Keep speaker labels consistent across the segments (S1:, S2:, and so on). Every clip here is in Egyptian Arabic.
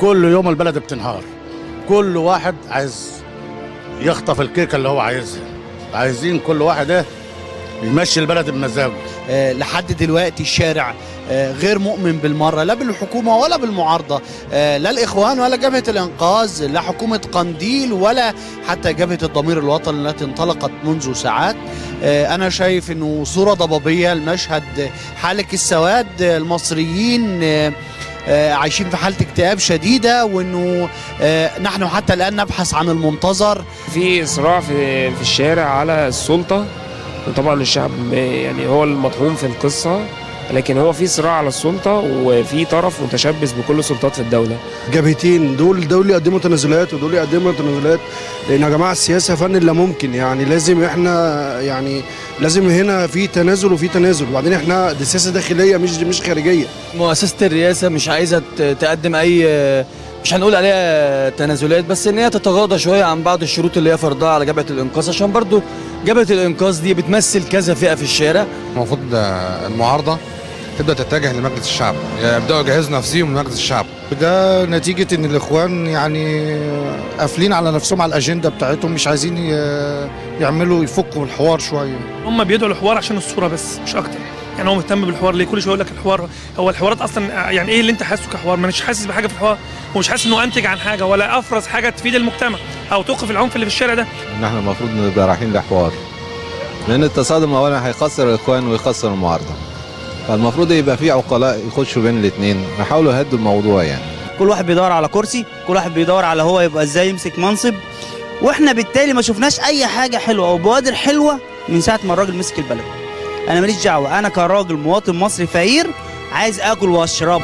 S1: كل يوم البلد بتنهار كل واحد عايز يخطف الكيكه اللي هو عايزها عايزين كل واحد ايه يمشي البلد بمزاجه
S2: آه، لحد دلوقتي الشارع آه، غير مؤمن بالمره لا بالحكومه ولا بالمعارضه آه، لا الاخوان ولا جبهه الانقاذ لا حكومه قنديل ولا حتى جبهه الضمير الوطني التي انطلقت منذ ساعات آه، انا شايف انه صوره ضبابيه المشهد حالك السواد آه، المصريين آه، آه، عايشين في حاله اكتئاب شديده وانه آه، نحن حتى الان نبحث عن المنتظر
S3: في صراع في في الشارع على السلطة وطبعا الشعب يعني هو المطحون في القصة لكن هو في صراع على السلطة وفي طرف متشبث بكل السلطات في الدولة
S4: جبهتين دول دول يقدموا تنازلات ودول يقدموا تنازلات لان يا جماعه السياسه فن لا ممكن يعني لازم احنا يعني لازم هنا في تنازل وفي تنازل وبعدين احنا دي سياسه داخليه مش مش خارجيه
S5: مؤسسة الرئاسة مش عايزة ت- تقدم أي مش هنقول عليها تنازلات بس إن هي تتغاضى شوية عن بعض الشروط اللي هي فرضها على جبهة الإنقاذ عشان برضو جبهة الإنقاذ دي بتمثل كذا فئة في الشارع
S6: المفروض المعارضه تبدا تتجه لمجلس الشعب يعني يبداوا يجهزوا نفسهم لمجلس الشعب
S7: ده نتيجة إن الإخوان يعني قافلين على نفسهم على الأجندة بتاعتهم مش عايزين ي- يعملوا يفكوا الحوار شوية
S8: هم بيدعوا الحوار عشان الصوره بس مش اكتر يعني هو مهتم بالحوار ليه كل شويه يقول لك الحوار هو الحوارات اصلا يعني ايه اللي انت حاسه كحوار ما مش حاسس بحاجه في الحوار ومش حاسس انه انتج عن حاجه ولا افرز حاجه تفيد المجتمع او توقف العنف اللي في الشارع ده
S9: ان احنا المفروض نبقى رايحين لحوار لان التصادم اولا هيخسر الاخوان ويخسر المعارضه فالمفروض يبقى في عقلاء يخشوا بين الاثنين يحاولوا يهدوا الموضوع يعني
S10: كل واحد بيدور على كرسي كل واحد بيدور على هو يبقى ازاي يمسك منصب واحنا بالتالي ما شفناش اي حاجه حلوه او بوادر حلوه من ساعه ما الراجل مسك البلد انا ماليش دعوه انا كراجل مواطن مصري فقير عايز اكل واشرب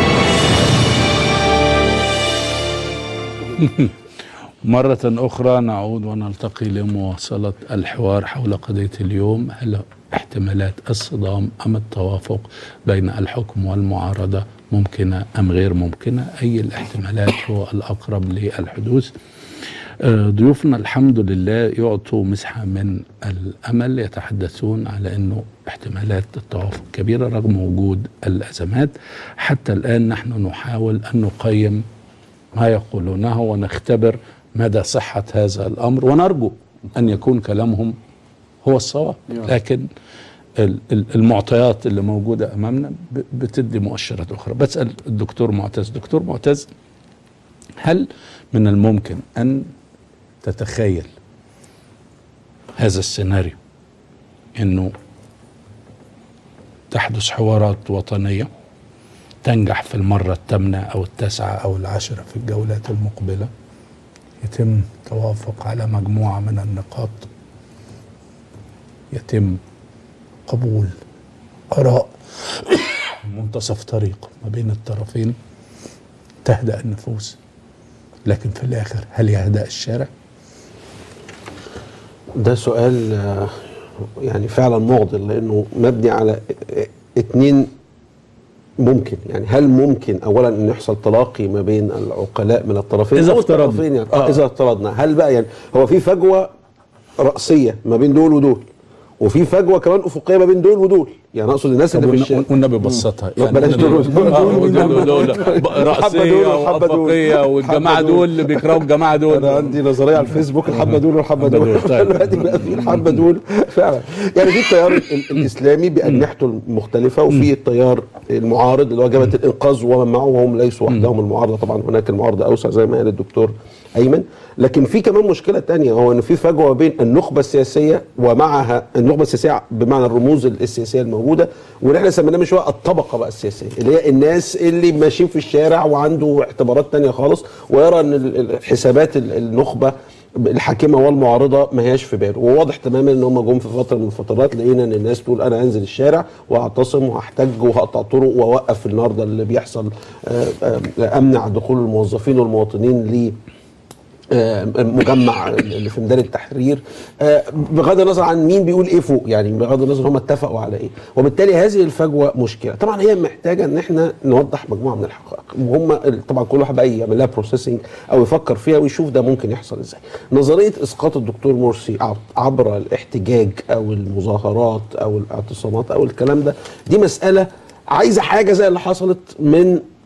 S11: مرة أخرى نعود ونلتقي لمواصلة الحوار حول قضية اليوم هل احتمالات الصدام أم التوافق بين الحكم والمعارضة ممكنة أم غير ممكنة أي الاحتمالات هو الأقرب للحدوث آه، ضيوفنا الحمد لله يعطوا مسحة من الأمل يتحدثون على أنه احتمالات التوافق كبيرة رغم وجود الأزمات حتى الآن نحن نحاول أن نقيم ما يقولونه ونختبر مدى صحة هذا الأمر ونرجو أن يكون كلامهم هو الصواب لكن ال- ال- المعطيات اللي موجودة أمامنا ب- بتدي مؤشرات أخرى بسأل الدكتور معتز دكتور معتز هل من الممكن أن تتخيل هذا السيناريو أنه تحدث حوارات وطنية تنجح في المرة الثامنة أو التاسعة أو العاشرة في الجولات المقبلة يتم توافق على مجموعة من النقاط يتم قبول آراء منتصف طريق ما بين الطرفين تهدأ النفوس لكن في الآخر هل يهدأ الشارع؟
S12: ده سؤال آه، يعني فعلا معضل لانه مبني على اتنين ممكن يعني هل ممكن اولا ان يحصل تلاقي ما بين العقلاء من الطرفين
S11: إذا
S12: أو
S11: افترضنا.
S12: الطرفين يعني آه.
S11: آه.
S12: اذا افترضنا هل بقى يعني هو في فجوه راسيه ما بين دول ودول وفي فجوه كمان افقيه ما بين دول ودول يعني اقصد الناس اللي في الشارع
S11: والنبي بسطها
S12: لا، بلاش دول ودول.
S11: آه، ودول ودول
S12: حبة
S11: رأسية
S12: دول وحبة دول.
S11: وأفقية والجماعة
S12: حبة
S11: دول اللي بيكرهوا الجماعة دول
S12: انا عندي نظريه على الفيسبوك الحبه دول والحبه
S11: حبة
S12: دول
S11: دول، طيب.
S12: دلوقتي بقى في الحبه دول فعلا يعني في التيار ال- الاسلامي باجنحته المختلفه وفي التيار المعارض اللي هو جبهه الانقاذ ومن معه وهم ليسوا وحدهم المعارضه طبعا هناك المعارضه اوسع زي ما قال الدكتور ايمن لكن في كمان مشكله تانية هو ان في فجوه بين النخبه السياسيه ومعها النخبه السياسيه بمعنى الرموز السياسيه الموجوده واللي احنا سميناه من شويه الطبقه بقى السياسيه اللي هي الناس اللي ماشيين في الشارع وعنده اعتبارات تانية خالص ويرى ان ال- ال- حسابات ال- النخبه الحاكمه والمعارضه ما هياش في باله وواضح تماما ان هم جم في فتره من الفترات لقينا ان الناس تقول انا هنزل الشارع وهعتصم وهحتج وهقطع طرق واوقف النهارده اللي بيحصل آه، آه، امنع دخول الموظفين والمواطنين ل آه، مجمع اللي في ميدان التحرير آه، بغض النظر عن مين بيقول ايه فوق يعني بغض النظر هم اتفقوا على ايه وبالتالي هذه الفجوه مشكله طبعا هي محتاجه ان احنا نوضح مجموعه من الحقائق وهم طبعا كل واحد بقى يعمل لها بروسيسنج او يفكر فيها ويشوف ده ممكن يحصل ازاي نظريه اسقاط الدكتور مرسي عب- عبر الاحتجاج او المظاهرات او الاعتصامات او الكلام ده دي مساله عايزه حاجه زي اللي حصلت من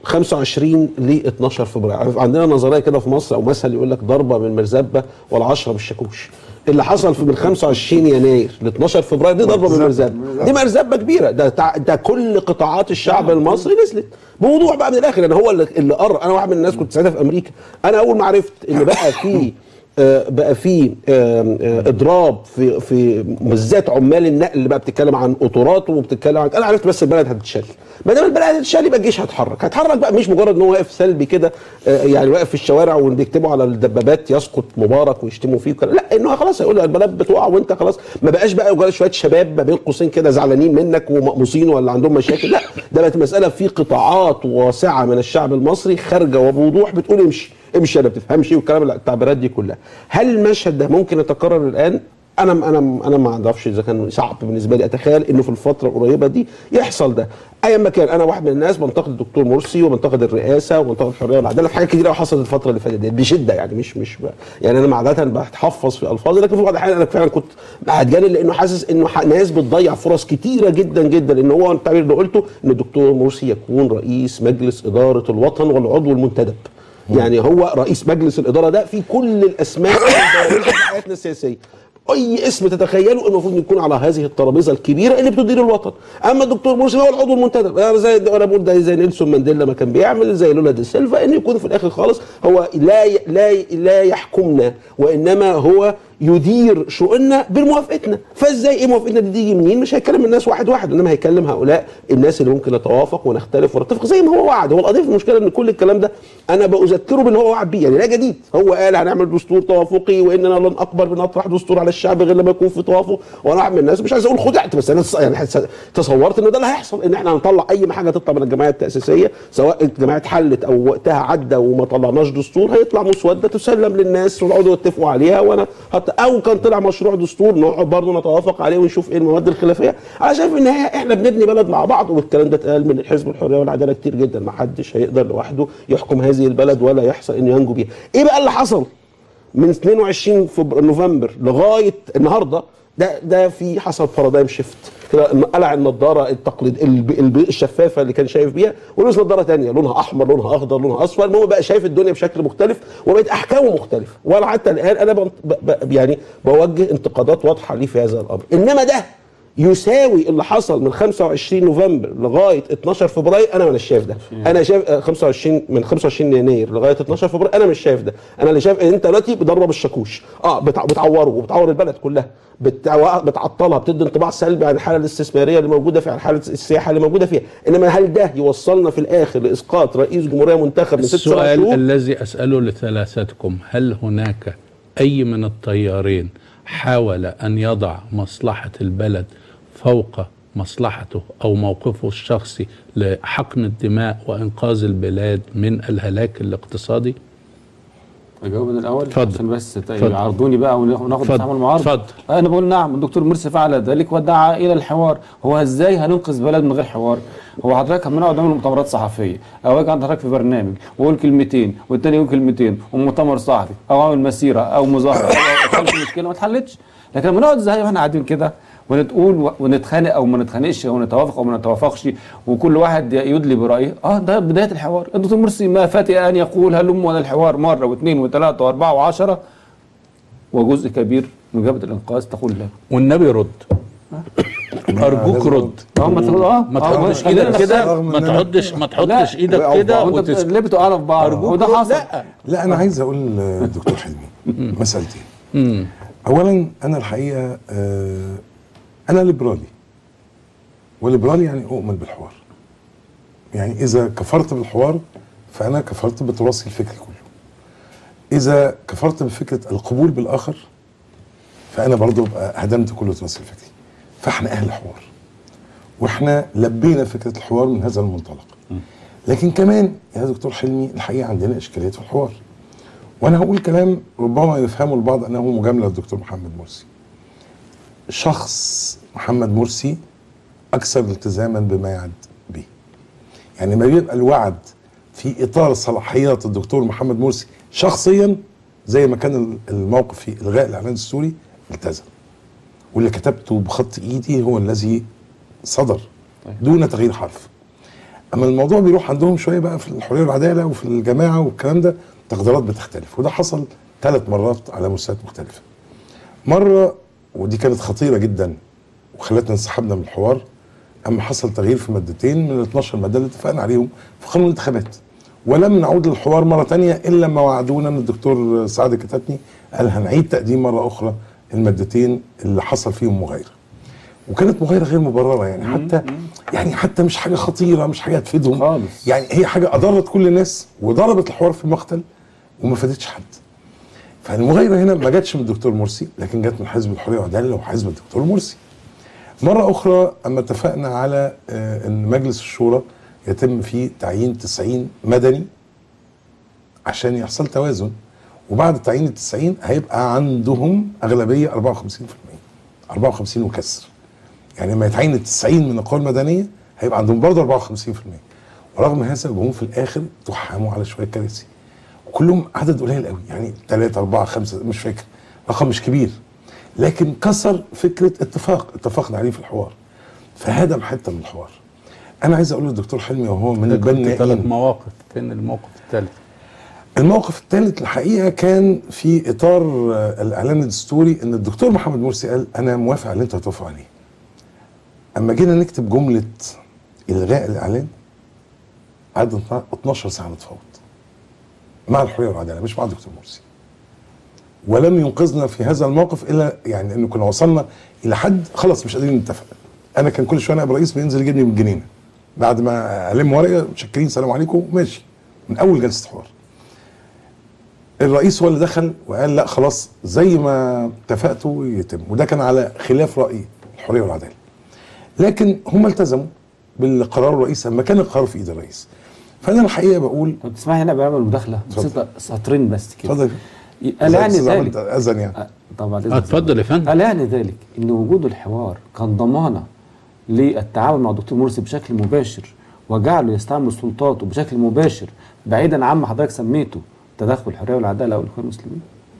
S12: 25 ل 12 فبراير عارف عندنا نظريه كده في مصر او مثل يقول لك ضربه من مرزبه والعشره بالشاكوش اللي حصل في من 25 يناير ل 12 فبراير دي ضربه من مرزبه دي مرزبه كبيره ده تع- ده كل قطاعات الشعب المصري نزلت بوضوح بقى من الاخر يعني هو اللي اللي قرر انا واحد من الناس كنت ساعتها في امريكا انا اول ما عرفت ان بقى في آه، بقى في آه، آه، اضراب في في بالذات عمال النقل اللي بقى بتتكلم عن قطورات وبتتكلم عن انا عرفت بس البلد هتتشال ما دام البلد هتتشال يبقى الجيش هيتحرك هيتحرك بقى مش مجرد ان هو واقف سلبي كده آه، يعني واقف في الشوارع وبيكتبوا على الدبابات يسقط مبارك ويشتموا فيه وكده لا انه خلاص هيقول البلد بتقع وانت خلاص ما بقاش بقى مجرد شويه شباب ما بين قوسين كده زعلانين منك ومقموصين ولا عندهم مشاكل لا ده بقت مساله في قطاعات واسعه من الشعب المصري خارجه وبوضوح بتقول امشي امشي انا بتفهمش والكلام التعبيرات دي كلها هل المشهد ده ممكن يتكرر الان انا انا انا ما اعرفش اذا كان صعب بالنسبه لي اتخيل انه في الفتره القريبه دي يحصل ده ايا ما كان انا واحد من الناس بنتقد الدكتور مرسي وبنتقد الرئاسه وبنتقد الحريه والعداله في حاجات كتير قوي حصلت الفتره اللي فاتت دي بشده يعني مش مش ب... يعني انا عاده بتحفظ في الفاظي لكن في بعض الاحيان انا فعلا كنت هتجنن لانه حاسس انه ح- ناس بتضيع فرص كتيره جدا جدا ان هو التعبير اللي قلته ان الدكتور مرسي يكون رئيس مجلس اداره الوطن والعضو المنتدب يعني هو رئيس مجلس الاداره ده في كل الاسماء اللي في حياتنا السياسيه اي اسم تتخيله المفروض يكون على هذه الترابيزه الكبيره اللي بتدير الوطن اما الدكتور مرسي هو العضو المنتدب انا زي انا بقول ده زي نيلسون مانديلا ما كان بيعمل زي لولا دي سيلفا ان يكون في الاخر خالص هو لا ي- لا ي- لا يحكمنا وانما هو يدير شؤوننا بموافقتنا فازاي ايه موافقتنا دي تيجي منين مش هيكلم الناس واحد واحد انما هيكلم هؤلاء الناس اللي ممكن نتوافق ونختلف ونتفق زي ما هو وعد هو القضيه في المشكله ان كل الكلام ده انا بذكره باللي هو وعد بيه يعني لا جديد هو قال هنعمل دستور توافقي واننا لن اقبل بنطرح دستور على الشعب غير لما يكون في توافق وانا واحد من الناس مش عايز اقول خدعت بس انا تص- يعني حس- تصورت ان ده اللي هيحصل ان احنا هنطلع اي حاجه تطلع من الجمعيه التاسيسيه سواء الجمعيه اتحلت او وقتها عدى وما طلعناش دستور هيطلع مسوده تسلم للناس ويقعدوا يتفقوا عليها وانا حتى او كان طلع مشروع دستور نقعد برضه نتوافق عليه ونشوف ايه المواد الخلافيه انا شايف ان هي احنا بنبني بلد مع بعض والكلام ده اتقال من حزب الحريه والعداله كتير جدا ما حدش هيقدر لوحده يحكم هذه البلد ولا يحصل انه ينجو بيها ايه بقى اللي حصل من 22 فبر... نوفمبر لغايه النهارده ده ده في حصل بارادايم شيفت كده إن قلع النضاره التقليد الب... الب... الشفافه اللي كان شايف بيها ولبس نضاره تانية لونها احمر لونها اخضر لونها اصفر المهم بقى شايف الدنيا بشكل مختلف وبقت احكامه مختلفه وانا حتى الان انا ب... ب... ب... يعني بوجه انتقادات واضحه ليه في هذا الامر انما ده يساوي اللي حصل من 25 نوفمبر لغايه 12 فبراير انا مش شايف ده انا شايف آه، 25 من 25 يناير لغايه 12 فبراير انا مش شايف ده انا اللي شايف ان انت دلوقتي بضربه بالشاكوش اه بتع- بتعوره وبتعور البلد كلها بتع- بتعطلها بتدي انطباع سلبي عن الحاله الاستثماريه اللي موجوده فيها عن حاله السياحه اللي موجوده فيها انما هل ده يوصلنا في الاخر لاسقاط رئيس جمهوريه منتخب من ست سبع
S11: السؤال
S12: شهور
S11: الذي أسأله لثلاثتكم هل هناك أي من الطيارين حاول أن يضع مصلحة البلد فوق مصلحته أو موقفه الشخصي لحقن الدماء وإنقاذ البلاد من الهلاك الاقتصادي؟
S13: اجاوب من الاول
S11: اتفضل.
S13: عشان بس ت-
S11: اتفضل.
S13: يعرضوني بقى وناخد
S11: اتفضل.
S13: مساحه من المعارضه
S11: اتفضل.
S13: انا بقول نعم الدكتور مرسي فعل ذلك ودعا الى الحوار هو ازاي هننقذ بلد من غير حوار هو حضرتك همنا قدام المؤتمرات الصحفيه او اجي عند حضرتك في برنامج واقول كلمتين والتاني يقول كلمتين ومؤتمر صحفي او اعمل مسيره او مظاهره او احل مشكله ما اتحلتش لكن لما نقعد زي ما احنا قاعدين كده ونتقول و- ونتخانق او ما نتخانقش او نتوافق او ما نتوافقش وكل واحد يدلي برايه اه ده بدايه الحوار الدكتور مرسي ما فتئ ان يقول هلم ولا الحوار مره واثنين وثلاثه واربعه وعشره وجزء كبير من جبهه الانقاذ تقول لا
S11: والنبي رد أرجوك رد
S13: اه ما تقول اه
S11: ما
S13: آه،
S11: تحطش
S13: خلينا
S11: ايدك كده
S13: نفسها.
S11: ما تحطش ما تحطش
S13: لا.
S11: ايدك كده
S13: وانت
S11: وتسكت
S13: ليه بتقع في بعض
S11: أرجوك
S13: وده
S11: رد.
S13: حصل
S11: لا.
S14: لا انا عايز اقول للدكتور حلمي مسالتين
S11: مم.
S14: اولا انا الحقيقه آه، انا ليبرالي وليبرالي يعني اؤمن بالحوار يعني اذا كفرت بالحوار فانا كفرت بتراثي الفكري كله اذا كفرت بفكره القبول بالاخر فانا برضو بقى هدمت كل تراثي الفكري فاحنا اهل حوار واحنا لبينا فكره الحوار من هذا المنطلق لكن كمان يا دكتور حلمي الحقيقه عندنا اشكاليات في الحوار وانا هقول كلام ربما يفهمه البعض انه مجامله للدكتور محمد مرسي شخص محمد مرسي اكثر التزاما بما يعد به يعني ما بيبقى الوعد في اطار صلاحيات الدكتور محمد مرسي شخصيا زي ما كان الموقف في الغاء الاعلان السوري التزم واللي كتبته بخط ايدي هو الذي صدر دون تغيير حرف اما الموضوع بيروح عندهم شويه بقى في الحريه والعداله وفي الجماعه والكلام ده تقديرات بتختلف وده حصل ثلاث مرات على مستويات مختلفه مره ودي كانت خطيره جدا وخلتنا انسحبنا من الحوار اما حصل تغيير في مادتين من ال 12 ماده اللي اتفقنا عليهم في قانون الانتخابات ولم نعود للحوار مره تانية الا لما وعدونا ان الدكتور سعد كتاتني قال هنعيد تقديم مره اخرى المادتين اللي حصل فيهم مغايره وكانت مغايره غير مبرره يعني حتى يعني حتى مش حاجه خطيره مش حاجه تفيدهم خالص يعني هي حاجه اضرت كل الناس وضربت الحوار في المقتل وما فادتش حد فالمغايره هنا ما جاتش من الدكتور مرسي لكن جت من حزب الحريه والعداله وحزب الدكتور مرسي مرة أخرى أما اتفقنا على آه، أن مجلس الشورى يتم فيه تعيين 90 مدني عشان يحصل توازن وبعد تعيين ال 90 هيبقى عندهم أغلبية 54% 54 وكسر يعني لما يتعين ال 90 من القوى المدنية هيبقى عندهم برضه 54% ورغم هذا جم في الآخر تحاموا على شوية كراسي وكلهم عدد قليل قوي يعني 3 4 5 مش فاكر رقم مش كبير لكن كسر فكره اتفاق اتفقنا عليه في الحوار فهدم حته من الحوار انا عايز اقول للدكتور حلمي وهو من
S11: كنت ثلاث
S14: البنائين
S11: مواقف فين الموقف الثالث
S14: الموقف الثالث الحقيقه كان في اطار آه، الاعلان الدستوري ان الدكتور محمد مرسي قال انا موافق على اللي انت هتوافق عليه اما جينا نكتب جمله الغاء الاعلان قعدنا 12 ساعه نتفاوض مع الحريه والعداله مش مع الدكتور مرسي ولم ينقذنا في هذا الموقف الا يعني انه كنا وصلنا الى حد خلاص مش قادرين نتفق انا كان كل شويه نائب رئيس بينزل يجيبني من الجنينه بعد ما الم ورقه متشكرين سلام عليكم ماشي من اول جلسه حوار الرئيس هو اللي دخل وقال لا خلاص زي ما اتفقتوا يتم وده كان على خلاف راي الحريه والعداله لكن هم التزموا بالقرار الرئيس اما كان القرار في ايد الرئيس فانا الحقيقه بقول
S13: طب تسمح لي انا بعمل مداخله
S14: اتفضل.
S13: بسيطه سطرين بس كده
S14: اتفضل
S13: ألا يعني
S14: أستاذ أحمد
S13: ذلك
S14: اذن يعني
S13: طبعا
S11: اتفضل يا فندم
S13: ألا يعني ذلك ان وجود الحوار كان ضمانه للتعامل مع الدكتور مرسي بشكل مباشر وجعله يستعمل سلطاته بشكل مباشر بعيدا عما حضرتك سميته تدخل الحريه والعداله او الاخوان المسلمين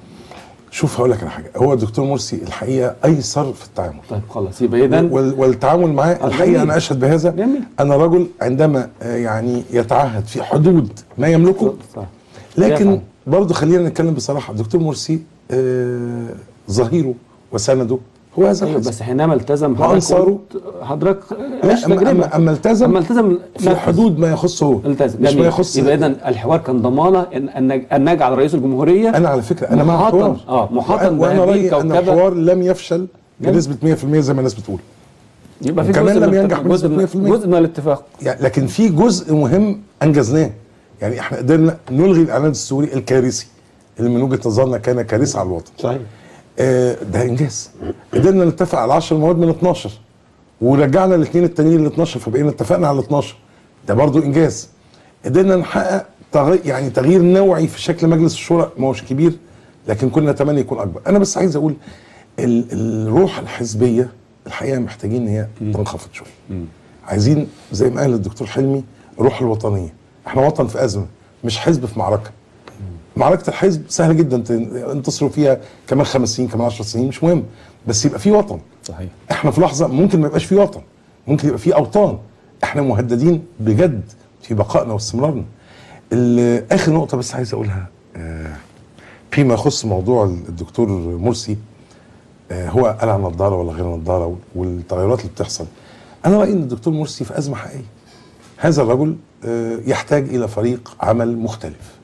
S14: شوف هقول لك على حاجه هو الدكتور مرسي الحقيقه ايسر في التعامل
S13: طيب خلاص يبقى اذا
S14: وال- والتعامل معاه
S13: آه،
S14: الحقيقه
S13: جميل.
S14: انا اشهد بهذا
S13: جميل.
S14: انا رجل عندما آه، يعني يتعهد في حدود ما يملكه
S13: صح
S14: لكن
S13: يفعل.
S14: برضه خلينا نتكلم بصراحه الدكتور مرسي آه، ظهيره وسنده هو هذا
S13: ايوه
S14: الحزب
S13: بس حينما التزم حضرتك
S14: وأنصاره.
S13: قلت- حضرتك
S14: لا
S13: عشت
S14: أما,
S13: تجربة.
S14: أما, أما التزم
S13: اما التزم
S14: في
S13: نفذ.
S14: حدود ما يخصه هو
S13: التزم
S14: مش ما
S13: جميل.
S14: يخص
S13: يبقى اذا الحوار كان ضمانه ان ان ان نجعل رئيس الجمهوريه
S14: انا على فكره انا مع
S13: محاطا
S14: الحوار
S13: اه محاطا
S14: وأنا- وانا
S13: بهذه
S14: رايي ان
S13: الكوكبه
S14: الحوار لم يفشل
S13: جميل.
S14: بنسبه 100% زي ما الناس بتقول
S13: يبقى في
S14: وكمان
S13: جزء
S14: لم
S13: من
S14: ينجح
S13: الاتفاق- جزء
S14: بنسبة
S13: من
S14: 100%.
S13: جزء من الاتفاق
S14: يعني لكن في جزء مهم انجزناه يعني احنا قدرنا نلغي الاعلان الدستوري الكارثي اللي من وجهه نظرنا كان كارثه على الوطن
S12: صحيح
S14: آه ده انجاز قدرنا نتفق على 10 مواد من 12 ورجعنا الاثنين التانيين ل 12 فبقينا اتفقنا على 12 ده برضو انجاز قدرنا نحقق تغي... يعني تغيير نوعي في شكل مجلس الشورى ما هوش كبير لكن كنا نتمنى يكون اكبر انا بس عايز اقول ال... الروح الحزبيه الحقيقه محتاجين ان هي تنخفض شويه عايزين زي ما قال الدكتور حلمي روح الوطنيه احنا وطن في ازمه مش حزب في معركه معركه الحزب سهل جدا تنتصروا فيها كمان خمس سنين كمان 10 سنين مش مهم بس يبقى في وطن
S2: صحيح
S14: احنا في لحظه ممكن ما يبقاش في وطن ممكن يبقى في اوطان احنا مهددين بجد في بقائنا واستمرارنا ال- اخر نقطه بس عايز اقولها آه، فيما يخص موضوع الدكتور مرسي آه، هو قلع نظاره ولا غير نظاره والتغيرات اللي بتحصل انا رايي ان الدكتور مرسي في ازمه حقيقيه هذا الرجل آه، يحتاج الى فريق عمل مختلف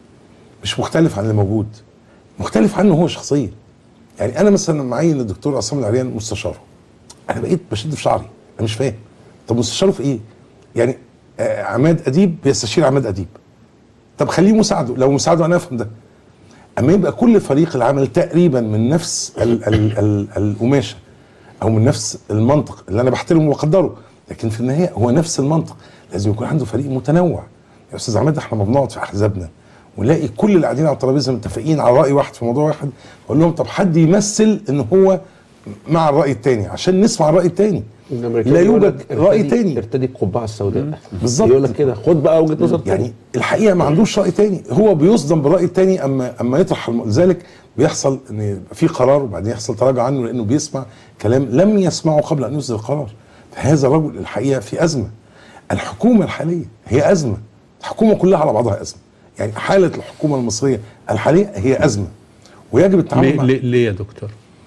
S14: مش مختلف عن اللي موجود مختلف عنه هو شخصيا يعني انا مثلا معين الدكتور عصام العريان مستشاره انا بقيت بشد في شعري انا مش فاهم طب مستشاره في ايه يعني آه عماد اديب بيستشير عماد اديب طب خليه مساعده لو مساعده انا افهم ده اما يبقى كل فريق العمل تقريبا من نفس ال ال ال القماشه او من نفس المنطق اللي انا بحترمه واقدره لكن في النهايه هو نفس المنطق لازم يكون عنده فريق متنوع يا استاذ عماد احنا ما بنقعد في احزابنا ونلاقي كل اللي قاعدين على الترابيزه متفقين على راي واحد في موضوع واحد اقول لهم طب حد يمثل ان هو مع الراي الثاني عشان نسمع الراي الثاني
S12: الامريكان
S14: لا
S12: يقول
S14: يوجد
S12: لك
S14: راي
S12: ارتدي-
S14: تاني
S12: ارتدي القبعه السوداء
S14: بالظبط.
S12: يقول لك كده خد بقى وجهه نظر تاني.
S14: يعني الحقيقه ما عندوش راي تاني هو بيصدم بالراي التاني اما اما يطرح الم- لذلك بيحصل ان يبقى في قرار وبعدين يحصل تراجع عنه لانه بيسمع كلام لم يسمعه قبل ان يصدر القرار فهذا الرجل الحقيقه في ازمه الحكومه الحاليه هي ازمه الحكومه كلها على بعضها ازمه يعني حاله الحكومه المصريه الحاليه هي ازمه ويجب التعامل
S11: ليه,
S14: مع
S11: ليه, ليه يا دكتور؟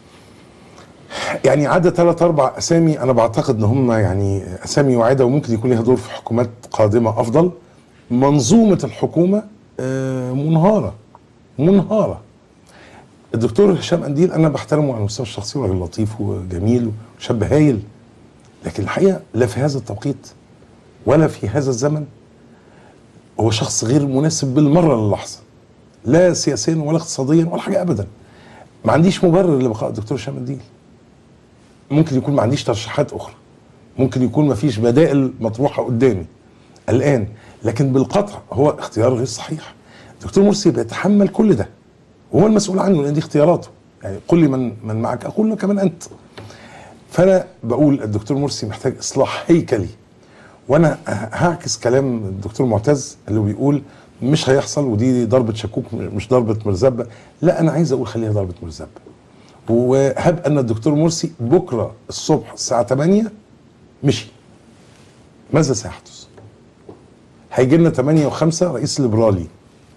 S14: يعني عدى ثلاث اربع اسامي انا بعتقد ان هم يعني اسامي واعده وممكن يكون لها دور في حكومات قادمه افضل منظومه الحكومه آه، منهاره منهاره الدكتور هشام قنديل انا بحترمه على المستوى الشخصي وراجل لطيف وجميل وشاب هايل لكن الحقيقه لا في هذا التوقيت ولا في هذا الزمن هو شخص غير مناسب بالمره للحظه لا سياسيا ولا اقتصاديا ولا حاجه ابدا ما عنديش مبرر لبقاء الدكتور هشام قنديل ممكن يكون ما عنديش ترشيحات اخرى ممكن يكون ما فيش بدائل مطروحه قدامي الان لكن بالقطع هو اختيار غير صحيح الدكتور مرسي بيتحمل كل ده وهو المسؤول عنه لان دي اختياراته يعني قل لي من من معك اقول له كمان انت فانا بقول الدكتور مرسي محتاج اصلاح هيكلي وانا هعكس كلام الدكتور معتز اللي بيقول مش هيحصل ودي ضربه شكوك مش ضربه مرزبه لا انا عايز اقول خليها ضربه مرزبه وهب ان الدكتور مرسي بكره الصبح الساعه 8 مشي ماذا سيحدث؟ هيجي لنا 8 و5 رئيس ليبرالي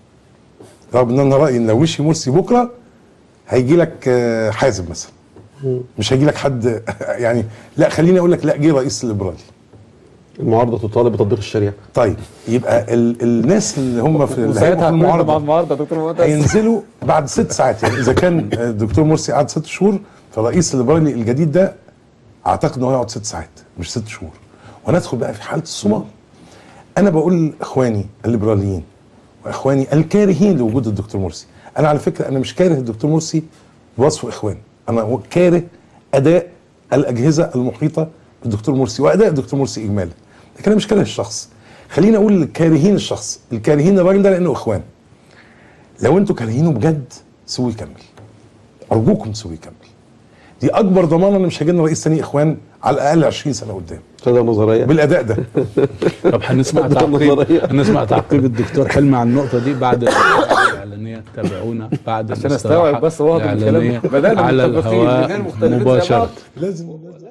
S14: رغم ان انا رايي ان لو مشي مرسي بكره هيجي لك آه، حازم مثلا مش هيجي لك حد يعني لا خليني اقول لك لا جه رئيس ليبرالي
S12: المعارضه تطالب بتطبيق الشريعه
S14: طيب يبقى ال الناس اللي هم في اللي
S13: وساعتها
S14: هيبقوا في
S13: هنقول مع
S14: المعارضه
S13: المعارضه يا دكتور معتز
S14: هينزلوا بعد ست ساعات يعني اذا كان الدكتور مرسي قعد ست شهور فالرئيس الليبرالي الجديد ده اعتقد انه هيقعد ست ساعات مش ست شهور وندخل بقى في حاله الصومال انا بقول لاخواني الليبراليين واخواني الكارهين لوجود الدكتور مرسي انا على فكره انا مش كاره الدكتور مرسي بوصف اخوان انا كاره اداء الاجهزه المحيطه بالدكتور مرسي واداء الدكتور مرسي اجمالا لكن انا مش كاره الشخص خليني اقول الكارهين الشخص الكارهين الراجل ده لانه اخوان لو انتوا كارهينه بجد سووا يكمل ارجوكم سووا يكمل دي اكبر ضمانه ان مش هيجي لنا رئيس تاني اخوان على الاقل 20 سنه قدام
S12: هذا نظريه
S14: بالاداء ده
S11: طب هنسمع تعقيب هنسمع تعقيب الدكتور حلمي على النقطة دي بعد الاعلانية تابعونا بعد
S13: عشان
S11: الاستراحة
S13: استوعب بس واضح الكلام
S11: الإعلانية
S13: بدأنا
S11: على
S13: متفقين،
S11: الهواء
S13: الاثنين مختلفين زي
S11: مباشرة
S13: بعض.
S14: لازم